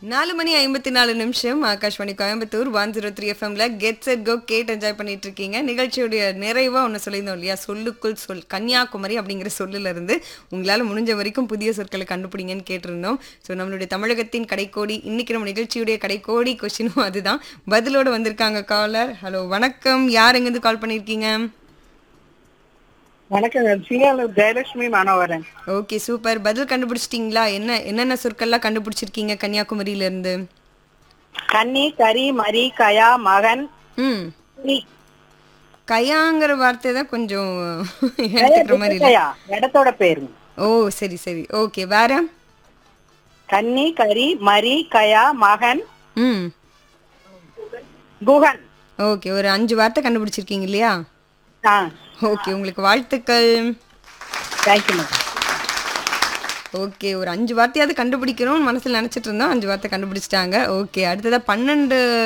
நாலு மணி ஐம்பத்தி நாலு நிமிஷம் Akashvani Coimbatore one zero three எஃப்எம்ல கெட் செட் கோ கேட் என்ஜாய் பண்ணிட்டு இருக்கீங்க நிகழ்ச்சியுடைய நிறைவா ஒன்று சொல்லியிருந்தோம் இல்லையா சொல்லுக்குள் சொல் கன்னியாகுமரி அப்படிங்கிற சொல்லுல இருந்து உங்களால் முடிஞ்ச வரைக்கும் புதிய சொற்களை கண்டுபிடிங்கன்னு கேட்டிருந்தோம் ஸோ நம்மளுடைய தமிழகத்தின் கடைக்கோடி இன்னைக்கு நம்ம நிகழ்ச்சியுடைய கடைக்கோடி கொஸ்டினும் அதுதான் பதிலோட வந்திருக்காங்க காலர் ஹலோ வணக்கம் யார் எங்கேருந்து கால் பண்ணியிருக்கீங்க வணக்கங்க சிங்காலூர் ஜெயலட்சுமி மாணவரன் ஓகே சூப்பர் பதில் கண்டுபிடிச்சிட்டிங்களா என்ன என்னென்ன சொற்கள்லாம் கண்டுபிடிச்சிருக்கீங்க கன்னியாகுமரியில இருந்து கன்னி கரி மரி கயா மகன் ம் நீ. கயாங்கிற வார்த்தை தான் கொஞ்சம் எடுத்துக்கிற மாதிரி இல்லை கயா, இடத்தோட பேருங்க ஓ சரி சரி ஓகே வேற கன்னி கரி மரி கயா மகன் ம் குகன் ஓகே ஒரு அஞ்சு வார்த்தை கண்டுபிடிச்சிருக்கீங்க இல்லையா ஆ ஓகே உங்களுக்கு வாழ்த்துக்கள் தேங்க்யூ மேடம் ஓகே ஒரு அஞ்சு வார்த்தையாவது கண்டுபிடிக்கணும்னு மனசில் நினச்சிட்டு இருந்தோம் அஞ்சு வார்த்தை கண்டுபிடிச்சிட்டாங்க ஓகே அடுத்ததா பன்னெண்டு